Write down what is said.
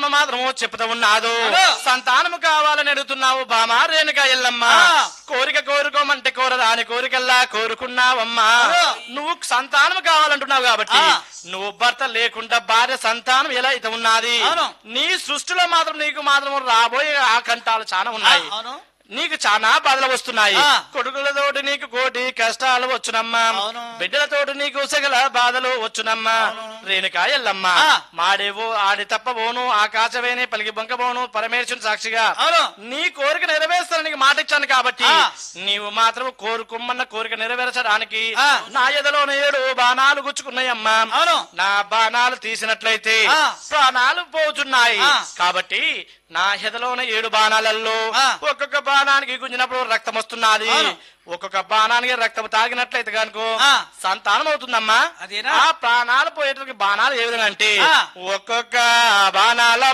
మాత్రము చెప్తా ఉన్నాదు అవును. సంతానము కావాలని అడుగుతున్నావు బామా రేణుక ఎల్లమ్మ ఆ. కోరిక కోరుకోమంటే కోరరాని కోరికల్లా కోరుకున్నావమ్మా అవును. నువ్వు సంతానం కావాలంటున్నావు కాబట్టి ఆ. నువ్వు భర్త లేకుండా భార్య సంతానం ఎలా అయితే ఉన్నది అవును. నీ సృష్టిలో మాత్రం నీకు మాత్రం రాబోయే ఆకంఠాలు చాలా ఉన్నాయి అవును నీకు చాలా బాధలు వస్తున్నాయి ఆ. కొడుకులతోటి నీకు కోటి కష్టాలు వచ్చునమ్మా అవును. బిడ్డలతోటి నీకు సగల బాధలు వచ్చునమ్మా రేణుకా ఎల్లమ్మ ఆ. మాడేవో ఆడి తప్పబోను ఆకాశవేని పలికి బొంకబోను పరమేశ్వరుని సాక్షిగా అవును నీ కోరిక నెరవేర్స్తానని మాట ఇచ్చాను కాబట్టి ఆ. నీవు మాత్రం కోరుకుమ్మన్న కోరిక నెరవేర్చడానికి ఆ. నా ఎదలోన ఏడు బాణాలు గుచ్చుకున్నాయమ్మా అవును నా బాణాలు తీసినట్లయితే ఆ. ప్రాణాలు పోతున్నాయి ఆ. కాబట్టి నా హెదలోన ఏడు బాణాలలో ఆ. ఒక్కొక్క బాణానికి గుంజినప్పుడు రక్తం వస్తున్నది అవును. ఒక్కొక్క బాణానికి రక్తం తాగినట్లయితే కనుక ఆ. సంతానం అవుతుందమ్మా అదేనా? ఆ ప్రాణాలు పోయేటప్పుడు బాణాలు ఏ విధంగా అంటే ఆ. ఒక్కొక్క బాణాల